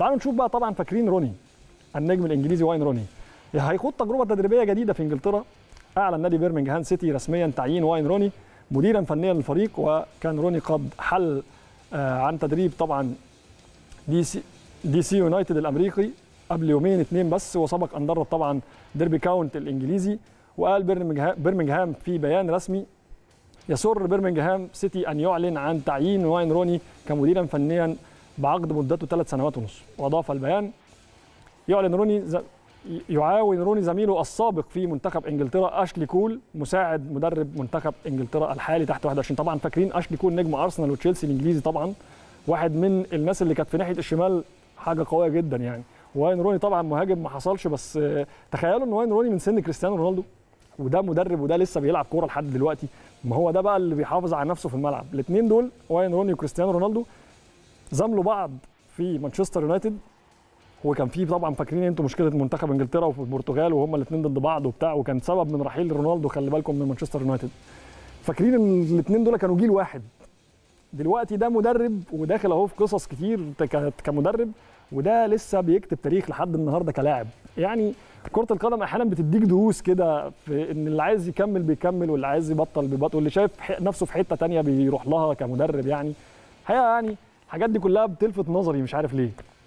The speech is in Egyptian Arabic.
تعالوا نشوف بقى طبعا فاكرين روني النجم الانجليزي واين روني هيخوض تجربه تدريبيه جديده في انجلترا اعلن نادي بيرمنجهام سيتي رسميا تعيين واين روني مديرا فنيا للفريق وكان روني قد حل عن تدريب طبعا دي سي دي سي يونايتد الامريكي قبل يومين اتنين بس وسبق ان درب طبعا ديربي كاونت الانجليزي وقال بيرمنجهام في بيان رسمي يسر بيرمنجهام سيتي ان يعلن عن تعيين واين روني كمديرا فنيا بعقد مدته ثلاث سنوات ونصف واضاف البيان يعلن روني ز... يعاون روني زميله السابق في منتخب انجلترا اشلي كول مساعد مدرب منتخب انجلترا الحالي تحت 21 طبعا فاكرين اشلي كول نجم ارسنال وتشيلسي الانجليزي طبعا واحد من الناس اللي كانت في ناحيه الشمال حاجه قويه جدا يعني واين روني طبعا مهاجم ما حصلش بس تخيلوا ان واين روني من سن كريستيانو رونالدو وده مدرب وده لسه بيلعب كوره لحد دلوقتي ما هو ده بقى اللي بيحافظ على نفسه في الملعب الاثنين دول واين روني وكريستيانو رونالدو زملوا بعض في مانشستر يونايتد هو كان في طبعا فاكرين انتوا مشكله منتخب انجلترا وفي البرتغال وهما الاثنين ضد بعض وبتاع وكان سبب من رحيل رونالدو خلي بالكم من مانشستر يونايتد فاكرين ان الاثنين دول كانوا جيل واحد دلوقتي ده مدرب وداخل اهو في قصص كتير كمدرب وده لسه بيكتب تاريخ لحد النهارده كلاعب يعني كره القدم احيانا بتديك دروس كده في ان اللي عايز يكمل بيكمل واللي عايز يبطل بيبطل واللي شايف نفسه في حته تانية بيروح لها كمدرب يعني الحقيقه يعني الحاجات دي كلها بتلفت نظري مش عارف ليه